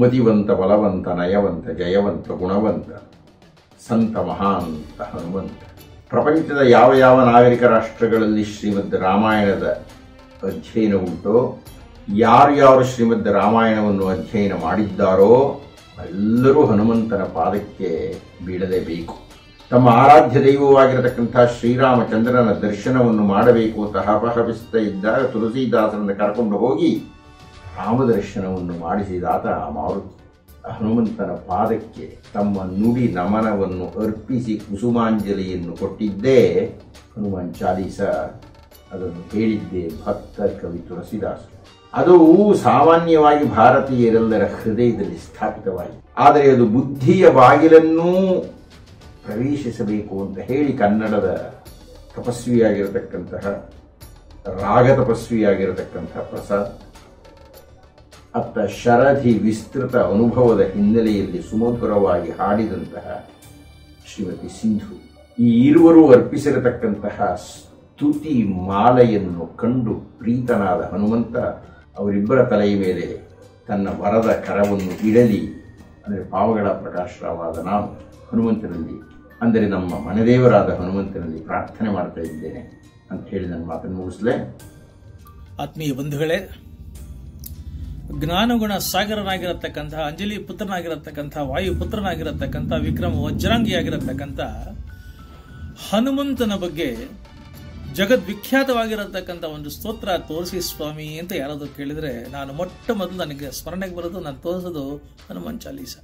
ಮತಿವಂತ ಬಲವಂತ ನಯವಂತ ಜಯವಂತ ಗುಣವಂತ ಸಂತ ಮಹಾಂತ ಹನುಮಂತ ಪ್ರಪಂಚದ ಯಾವ ಯಾವ ನಾಗರಿಕ ರಾಷ್ಟ್ರಗಳಲ್ಲಿ ಶ್ರೀಮದ್ ರಾಮಾಯಣದ ಅಧ್ಯಯನ ಉಂಟೋ ಯಾರು ಯಾರು ಶ್ರೀಮದ್ ರಾಮಾಯಣವನ್ನು ಅಧ್ಯಯನ ಮಾಡಿದ್ದಾರೋ ಎಲ್ಲರೂ ಹನುಮಂತನ ಪಾದಕ್ಕೆ ಬೀಳಲೇಬೇಕು ತಮ್ಮ ಆರಾಧ್ಯ ದೈವವಾಗಿರತಕ್ಕಂಥ ಶ್ರೀರಾಮಚಂದ್ರನ ದರ್ಶನವನ್ನು ಮಾಡಬೇಕು ಅಂತ ಹಪಹಪಿಸ್ತಾ ಇದ್ದಾಗ ತುಳಸೀದಾಸರನ್ನು ಕರ್ಕೊಂಡು ಹೋಗಿ ರಾಮದರ್ಶನವನ್ನು ಮಾಡಿಸಿದಾತ ಆ ಮಾರುತಿ ಹನುಮಂತನ ಪಾದಕ್ಕೆ ತಮ್ಮ ನುಡಿ ನಮನವನ್ನು ಅರ್ಪಿಸಿ ಕುಸುಮಾಂಜಲಿಯನ್ನು ಕೊಟ್ಟಿದ್ದೇ ಹನುಮಾನ್ ಚಾಲೀಸ ಅದನ್ನು ಹೇಳಿದ್ದೇ ಭಕ್ತ ಕವಿ ತುಳಸಿದಾಸರು ಅದು ಸಾಮಾನ್ಯವಾಗಿ ಭಾರತೀಯರೆಲ್ಲರ ಹೃದಯದಲ್ಲಿ ಸ್ಥಾಪಿತವಾಗಿದೆ ಆದರೆ ಅದು ಬುದ್ಧಿಯ ಬಾಗಿಲನ್ನೂ ಪ್ರವೇಶಿಸಬೇಕು ಅಂತ ಹೇಳಿ ಕನ್ನಡದ ತಪಸ್ವಿಯಾಗಿರತಕ್ಕಂತಹ ರಾಗ ತಪಸ್ವಿಯಾಗಿರತಕ್ಕಂತಹ ಪ್ರಸಾದ್ ಅತ್ತ ಶರಧಿ ವಿಸ್ತೃತ ಅನುಭವದ ಹಿನ್ನೆಲೆಯಲ್ಲಿ ಸುಮಧುರವಾಗಿ ಹಾಡಿದಂತಹ ಶ್ರೀಮತಿ ಸಿಂಧು ಈ ಇರುವರು ಅರ್ಪಿಸಿರತಕ್ಕಂತಹ ಸ್ತುತಿ ಮಾಲೆಯನ್ನು ಕಂಡು ಪ್ರೀತನಾದ ಹನುಮಂತ ಅವರಿಬ್ಬರ ತಲೆಯ ಮೇಲೆ ತನ್ನ ವರದ ಕರವನ್ನು ಇಡಲಿ ಅಂದರೆ ಪಾವಗಳ ಪ್ರಕಾಶವಾದ ನಾನು ಹನುಮಂತನಲ್ಲಿ ಅಂದರೆ ನಮ್ಮ ಮನೆದೇವರಾದ ಹನುಮಂತನಲ್ಲಿ ಪ್ರಾರ್ಥನೆ ಮಾಡ್ತಾ ಇದ್ದೇನೆ ಅಂತ ಹೇಳಿ ನನ್ನ ಮಾತನ್ನು ಮುಗಿಸ್ಲೆ ಆತ್ಮೀಯ ಬಂಧುಗಳೇ ಜ್ಞಾನಗುಣ ಸಾಗರನಾಗಿರತಕ್ಕಂಥ ಅಂಜಲಿ ಪುತ್ರನಾಗಿರತಕ್ಕಂಥ ವಾಯು ಪುತ್ರನಾಗಿರತಕ್ಕಂಥ ವಿಕ್ರಮ ವಜ್ರಾಂಗಿಯಾಗಿರತಕ್ಕಂಥ ಹನುಮಂತನ ಬಗ್ಗೆ ಜಗದ್ವಿಖ್ಯಾತವಾಗಿರತಕ್ಕಂಥ ಒಂದು ಸ್ತೋತ್ರ ತೋರಿಸಿ ಸ್ವಾಮಿ ಅಂತ ಯಾರಾದರೂ ಕೇಳಿದರೆ ನಾನು ಮೊಟ್ಟ ಮೊದಲು ನನಗೆ ಸ್ಮರಣೆಗೆ ಬರೋದು ನಾನು ತೋರಿಸೋದು ಹನುಮಾನ್ ಚಾಲೀಸ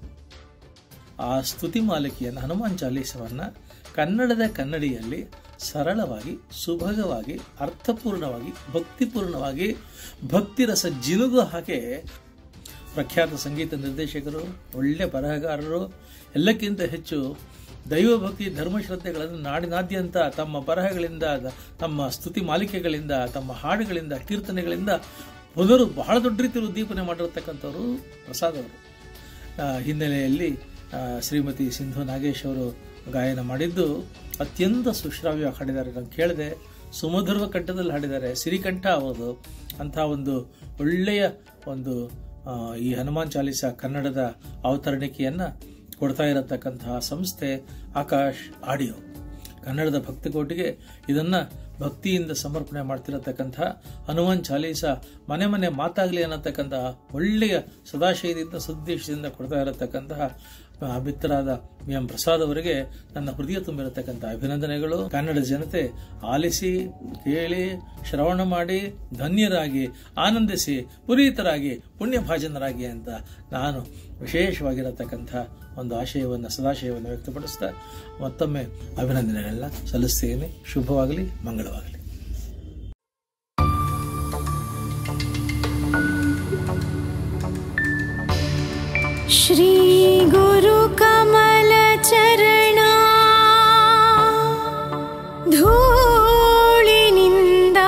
ಆ ಸ್ತುತಿ ಮಾಲಿಕೆಯನ್ನು ಹನುಮಾನ್ ಚಾಲೀಸವನ್ನು ಕನ್ನಡದ ಕನ್ನಡಿಯಲ್ಲಿ ಸರಳವಾಗಿ ಸುಭಗವಾಗಿ ಅರ್ಥಪೂರ್ಣವಾಗಿ ಭಕ್ತಿಪೂರ್ಣವಾಗಿ ಭಕ್ತಿರಸ ಜಿನುಗು ಹಾಗೆ ಪ್ರಖ್ಯಾತ ಸಂಗೀತ ನಿರ್ದೇಶಕರು ಒಳ್ಳೆ ಬರಹಗಾರರು ಎಲ್ಲಕ್ಕಿಂತ ಹೆಚ್ಚು ದೈವಭಕ್ತಿ ಧರ್ಮಶ್ರದ್ಧೆಗಳನ್ನು ನಾಡಿನಾದ್ಯಂತ ತಮ್ಮ ಬರಹಗಳಿಂದ ತಮ್ಮ ಸ್ತುತಿ ಮಾಲಿಕೆಗಳಿಂದ ತಮ್ಮ ಹಾಡುಗಳಿಂದ ಕೀರ್ತನೆಗಳಿಂದ ಪುನರು ಬಹಳ ದೊಡ್ಡ ರೀತಿಯಲ್ಲಿ ಉದ್ದೀಪನೆ ಮಾಡಿರತಕ್ಕಂಥವರು ಪ್ರಸಾದ್ ಅವರು ಆ, ಹಿನ್ನೆಲೆಯಲ್ಲಿ ಆ, ಶ್ರೀಮತಿ ಸಿಂಧು ನಾಗೇಶ್ ಅವರು ಗಾಯನ ಮಾಡಿದ್ದು ಅತ್ಯಂತ ಸುಶ್ರಾವ್ಯವಾಗಿ ಹಾಡಿದ್ದಾರೆ ನಾನು ಕೇಳಿದೆ ಸುಮಧುರ ಕಂಠದಲ್ಲಿ ಹಾಡಿದ್ದಾರೆ ಸಿರಿಕಂಠ ಅವರು ಅಂಥ ಒಂದು ಒಳ್ಳೆಯ ಒಂದು ಆ, ಈ ಹನುಮಾನ್ ಚಾಲೀಸ ಕನ್ನಡದ ಅವತರಣಿಕೆಯನ್ನು ಕೊಡ್ತಾ ಇರತಕ್ಕಂತಹ ಸಂಸ್ಥೆ ಆಕಾಶ್ ಆಡಿಯೋ ಕನ್ನಡದ ಭಕ್ತಕೋಟಿಗೆ ಇದನ್ನ ಭಕ್ತಿಯಿಂದ ಸಮರ್ಪಣೆ ಮಾಡ್ತಿರತಕ್ಕಂಥ ಹನುಮಾನ್ ಚಾಲೀಸ ಮನೆ ಮನೆ ಮಾತಾಗಲಿ ಅನ್ನತಕ್ಕಂತಹ ಒಳ್ಳೆಯ ಸದಾಶಯದಿಂದ ಸದ್ದೇಶದಿಂದ ಕೊಡ್ತಾ ಇರತಕ್ಕಂತಹ ಆ, ಮಿತ್ರರಾದ ಎಂ ಪ್ರಸಾದ್ ಅವರಿಗೆ ನನ್ನ ಹೃದಯ ತುಂಬಿರತಕ್ಕಂಥ ಅಭಿನಂದನೆಗಳು ಕನ್ನಡ ಜನತೆ ಆಲಿಸಿ ಕೇಳಿ ಶ್ರವಣ ಮಾಡಿ ಧನ್ಯರಾಗಿ ಆನಂದಿಸಿ ಪುನೀತರಾಗಿ ಪುಣ್ಯಭಾಜನರಾಗಿ ಅಂತ ನಾನು ವಿಶೇಷವಾಗಿರತಕ್ಕಂಥ ಒಂದು ಆಶಯವನ್ನು ಸದಾಶಯವನ್ನು ವ್ಯಕ್ತಪಡಿಸ್ತಾ ಮತ್ತೊಮ್ಮೆ ಅಭಿನಂದನೆಗಳನ್ನ ಸಲ್ಲಿಸ್ತೇನೆ ಶುಭವಾಗಲಿ ಮಂಗಳವಾಗಲಿ श्रीगुरुकमलचरणा धूळिनिन्दा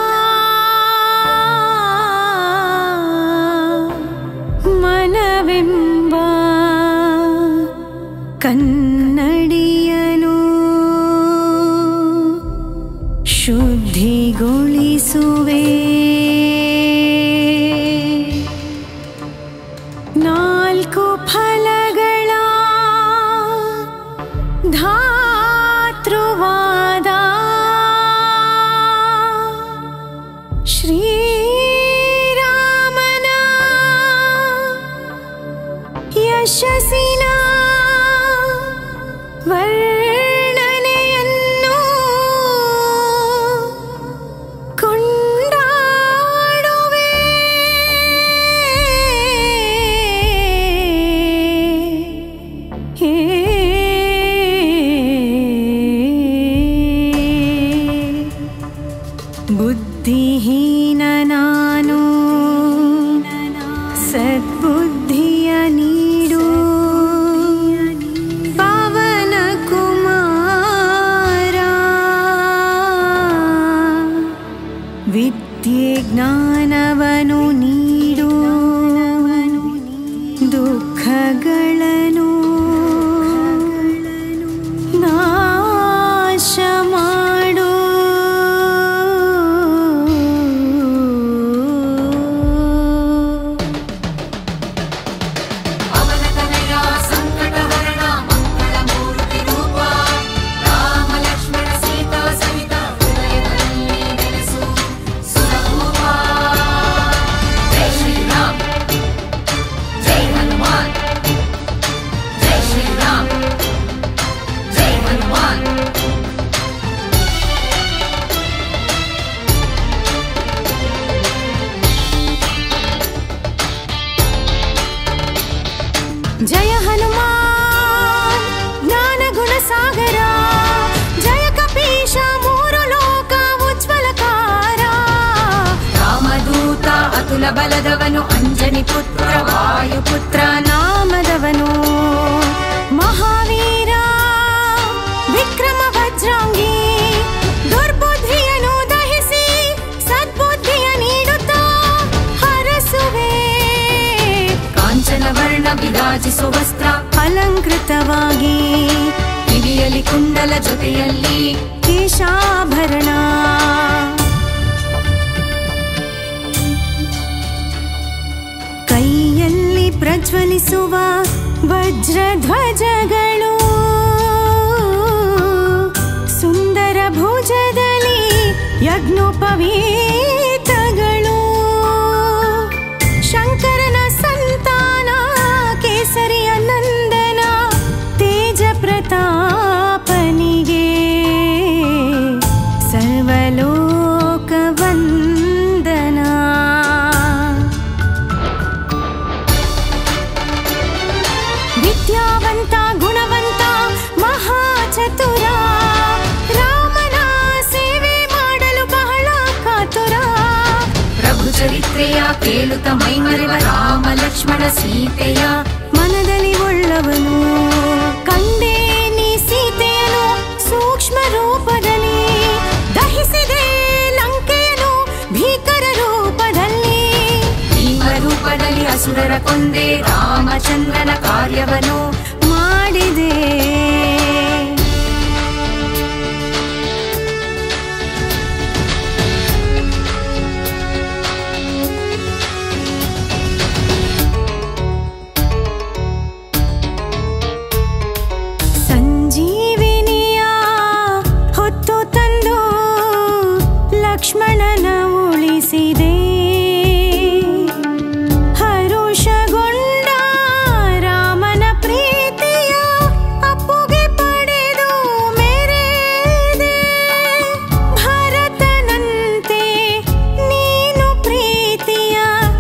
मनवेम्बा ಕನ್ನಡಿಯನು ಶುದ್ಧಿಗೊಳಿಸುವೆ ನಾಲ್ಕು ಫಲಗಳ ಧಾತೃವಾದ ಶ್ರೀರಾಮನ ಯಶಸ್ಸಿನ ವರ್ ಬಲದವನು ಅಂಜನಿ ಪುತ್ರ ವಾಯುಪುತ್ರ ನಾಮದವನು ಮಹಾವೀರ ವಿಕ್ರಮ ವಜ್ರಾಂಗಿ ದುರ್ಬುದ್ಧಿಯನ್ನು ದಹಿಸಿ ಸದ್ಬುದ್ಧಿಯ ನೀಡುತ್ತಾ ಹರಸುವೆ ಕಾಂಚನ ವರ್ಣ ವಿರಾಜಿಸು ವಸ್ತ್ರ ಅಲಂಕೃತವಾಗಿ ಕಿವಿಯಲ್ಲಿ ಕುಂಡಲ ಜೊತೆಯಲ್ಲಿ ಕೇಶಾಭರಣ ಕೈಯಲ್ಲಿ ಪ್ರಜ್ವಲಿಸುವ ವಜ್ರಧ್ವಜಗಳು ಸುಂದರ ಭುಜದಲ್ಲಿ ಯಜ್ಞೋಪವೀತಗಳು ಶಂಕರನ ಸಂತಾನ ಕೇಸರಿಯ ನಂದನ ತೇಜ ಪ್ರತಾಪನಿಗೆ ಸರ್ವಲೋಕ ವಂದನಾ ವಿದ್ಯಾವಂತ ಗುಣವಂತ ಮಹಾಚತುರ ರಾಮನ ಸೇವೆ ಮಾಡಲು ಬಹಳ ಕಾತುರ ಪ್ರಭು ಚರಿತ್ರೆಯ ಕೇಳುತ್ತ ಮೈಮರೆವ ರಾಮ ಲಕ್ಷ್ಮಣ ಸೀತೆಯ ಮನದಲ್ಲಿ ಒಳ್ಳವನು ಕಂಡೇ ನೀ ಸೀತೆಯನು ಸೂಕ್ಷ್ಮ ರೂಪದಲ್ಲಿ ದಹಿಸಿದೆ ಲಂಕೆಯನು ಭೀಕರ ರೂಪದಲ್ಲಿ ಭೀಮ ರೂಪದಲ್ಲಿ ಅಸುರರ ಕೊಂದೆ ರಾಮಚಂದ್ರನ ಕಾರ್ಯವನ್ನು ಮಾಡಿದೆ ಸಂಜೀವಿನಿಯ ಹೊತ್ತು ತಂದು ಲಕ್ಷ್ಮಣನ ಉಳಿಸಿದೆ ಹರುಷಗೊಂಡ ರಾಮನ ಪ್ರೀತಿಯ ಅಪ್ಪುಗೆ ಪಡೆದು ಮೆರೆದೆ ಭರತನಂತೆ ನೀನು ಪ್ರೀತಿಯ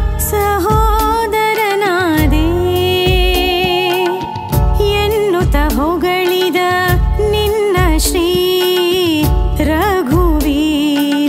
ಸಹೋದರನಾದೆ ಎನ್ನುತ್ತ ಹೊಗಳಿದ ನಿನ್ನ ಶ್ರೀ ರಘುವೀರ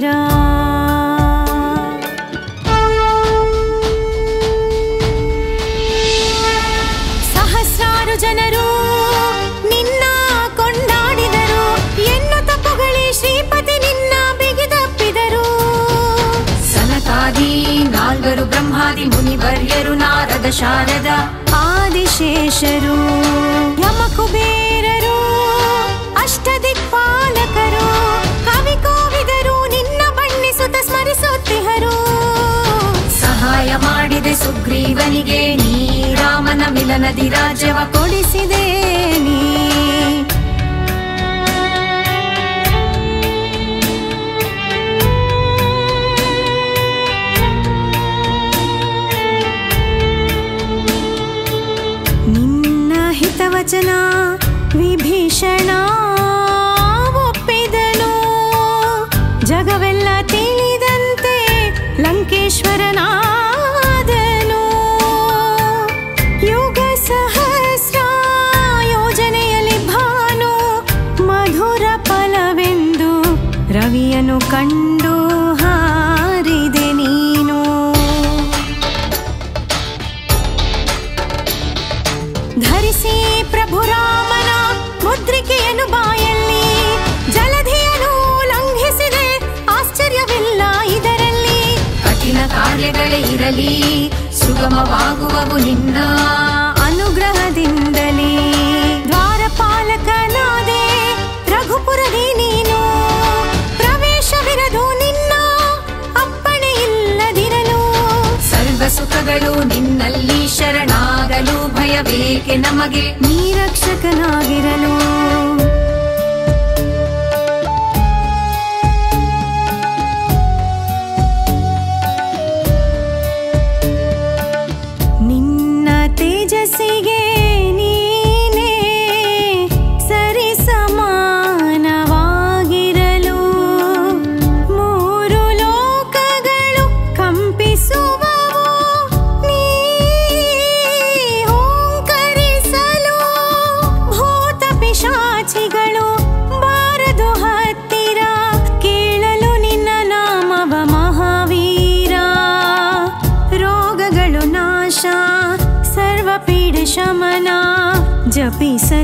ಸಹಸ್ರಾರು ಜನರು ನಿನ್ನ ಕೊಂಡಾಡಿದರು ಎನ್ನುತ್ತ ಪೊಗಳಿ ಶ್ರೀಪತಿ ನಿನ್ನ ಬಿಗಿದಪ್ಪಿದರು ಸನಕಾದಿ ನಾಲ್ವರು ಬ್ರಹ್ಮಾದಿ ಮುನಿವರ್ಯರು ನಾರದ ಶಾರದ ಆದಿಶೇಷರು ಯಮಕುಬೇರರು ಅಷ್ಟದಿಕ್ಪಾಲಕರು ಕವಿ ಕೋವಿದರು ನಿನ್ನ ಬಣ್ಣಿಸುತ್ತ ಸ್ಮರಿಸುತ್ತಿಹರು ಸಹಾಯ ಮಾಡಿದೆ ಸುಗ್ರೀವನಿಗೆ ನೀ ರಾಮನ ಮಿಲನದಿ ರಾಜ್ಯವ ಕೊಡಿಸಿದೆ ನೀ ನಿನ್ನ ಹಿತವಚನ ವಿಭೀಷಣ ಒಪ್ಪಿದನು ಜಗವೆಲ್ಲ ತಿಳಿದಂತೆ ಲಂಕೇಶ್ವರನಾದನು ಯುಗ ಸಹಸ್ರ ಯೋಜನೆಯಲ್ಲಿ ಭಾನು ಮಧುರ ಫಲವೆಂದು ರವಿಯನ್ನು ಕಂಡು ಹಾರಿದೆ ನೀನು ಧರಿಸಿ ಪ್ರಭು ರಾಮನ ಮುದ್ರಿಕೆಯನ್ನು ಬಾಯಲ್ಲಿ ಜಲಧಿಯನ್ನು ಲಂಘಿಸಿದೆ ಆಶ್ಚರ್ಯವಿಲ್ಲ ಇದರಲ್ಲಿ ಕಠಿಣ ಕಾರ್ಯಗಳೇ ಇರಲಿ ಸುಗಮವಾಗುವವು ನಿನ್ನ ಅನುಗ್ರಹದಿಂದಲೇ ದ್ವಾರಪಾಲಕನಾದೆ ರಘುಪುರದಿ ನೀನು ಪ್ರವೇಶವಿರದು ನಿನ್ನ ಅಪ್ಪಣೆ ಇಲ್ಲದಿರಲು ಸರ್ವ ಸುಖಗಳು ನಿನ್ನಲ್ಲಿ ಶರಣಾಗಲು ಭಯಬೇಕೆ ನಮಗೆ ನೀರಕ್ಷಕನಾಗಿರಲು ನಿನ್ನ ತೇಜಸ್ಸಿಗೆ ನೀನೇ ಸರಿ ಸಮಾನವಾಗಿರಲು ಮೂರು ಲೋಕಗಳು ಕಂಪಿಸುವವು ನೀ ಓಂಕರಿಸಲು ಭೂತ ಪಿಶಾಚಿಗಳು ಬಾರದು ಹತ್ತಿರ ಕೇಳಲು ನಿನ್ನ ನಾಮವ ಮಹಾವೀರ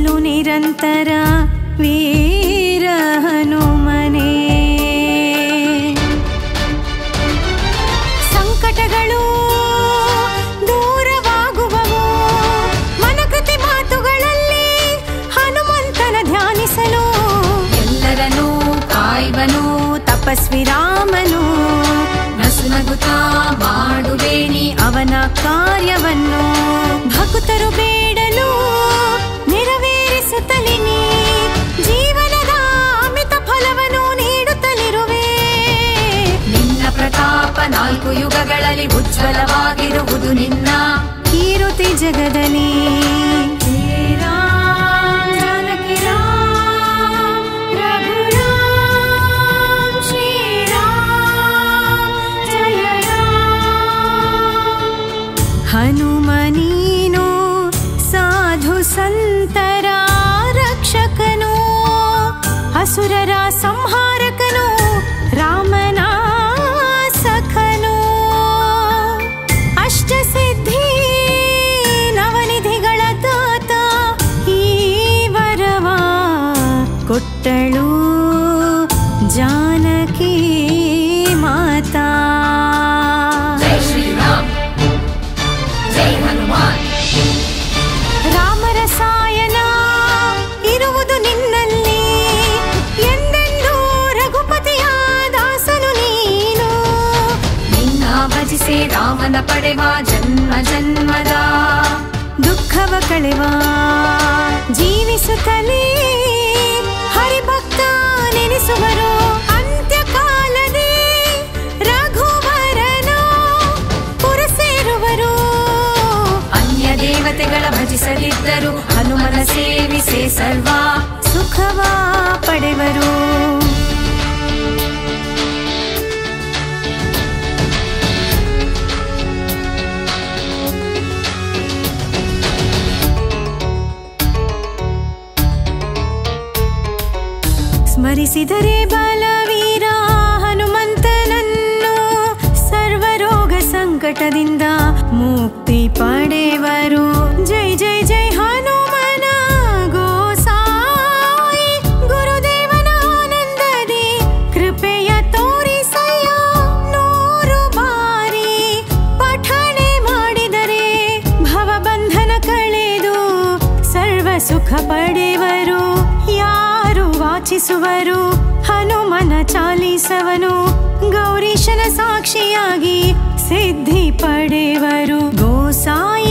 ರಕ್ಷಿಸಲು ನಿರಂತರ ವೀರ ಹನುಮನೇ ಸಂಕಟಗಳು ದೂರವಾಗುವವು ಮನಕತೆ ಮಾತುಗಳಲ್ಲಿ ಹನುಮಂತನ ಧ್ಯಾನಿಸಲು ಎಲ್ಲರನ್ನೂ ಕಾಯ್ವನು ತಪಸ್ವಿ ರಾಮನು ನಸು ನಗುತ್ತಾ ಮಾಡುವೇನಿ ಅವನ ಕಾರ್ಯವನ್ನು ಭಕ್ತರು ಬೇಡಲು ನೆರವೇರಿಸುತ್ತಲೇ ನೀ ಜೀವನದ ಅಮಿತ ಫಲವನ್ನು ನೀಡುತ್ತಲಿರುವೆ ನಿನ್ನ ಪ್ರತಾಪ ನಾಲ್ಕು ಯುಗಗಳಲ್ಲಿ ಉಜ್ವಲವಾಗಿರುವುದು ನಿನ್ನ ಕೀರುತಿ ಜಗದಲ್ಲಿ ರಾಮ್, ಜಾನಕಿ ರಾಮ್, ಪ್ರಭು ರಾಮ್, ಶ್ರೀರಾಮ್, ಜಯ ರಾಮ್. ಹನುಮ ನೀನು ಸಾಧು ಸಂತರ ರಕ್ಷಕನು ಅಸುರರ ಸಂಹಾರಕನು ರಾಮನ ಸಖನು ಅಷ್ಟಸಿದ್ಧಿ ನವನಿಧಿಗಳ ದಾತ ಈ ವರವ ಕೊಟ್ಟಳು ಜಾನಕಿ ಮಾತಾ ಜೈ ಶ್ರೀರಾಮ್ ಜೈ ಹನುಮಾನ್ ರಾಮರಸಾಯನ ಇರುವುದು ನಿನ್ನಲ್ಲಿ ಎಂದೆಂದೂ ರಘುಪತಿಯ ದಾಸನು ನೀನು ನಿನ್ನ ಭಜಿಸೆ ರಾಮನ ಪಡೆವ ಜನ್ಮ ಜನ್ಮದ ದುಃಖವ ಕಳೆವ ಜೀವಿಸುತ್ತಲೇ ಹರಿಭಕ್ತ ನೆನೆಸುವರು ಅಂತ್ಯಕಾಲದೇ ರಘುವರನ ಪುರ ಸೇರುವರು ಅನ್ಯ ದೇವತೆಗಳ ಭಜಿಸಲಿದ್ದರು ಹನುಮನ ಸೇವಿಸೆ ಸರ್ವ ಸುಖವ ಪಡೆವರು ಸ್ಮರಿಸಿದರೆ ಬಲವೀರ ಹನುಮಂತನನ್ನು ಸರ್ವರೋಗ ಸಂಕಟದಿಂದ ಮುಕ್ತಿ ಪಡೆವರು ಜೈ ಜೈ ಜೈ ಹನುಮನ ಗೋಸಾಯಿ ಗುರುದೇವನ ಆನಂದದಿ ಕೃಪೆಯ ತೋರಿಸಯ್ಯ ನೂರು ಬಾರಿ ಪಠಣೆ ಮಾಡಿದರೆ ಭವಬಂಧನ ಕಳೆದು ಸರ್ವ ಸುಖ ಪಡೆವರು ಯಾರು ವಾಚಿಸುವರು ಹನುಮನ ಚಾಲಿಸವನು ಗೌರೀಶನ ಸಾಕ್ಷಿಯಾಗಿ ಸಿದ್ಧಿ ಪಡೆವರು ಗೋಸಾಯ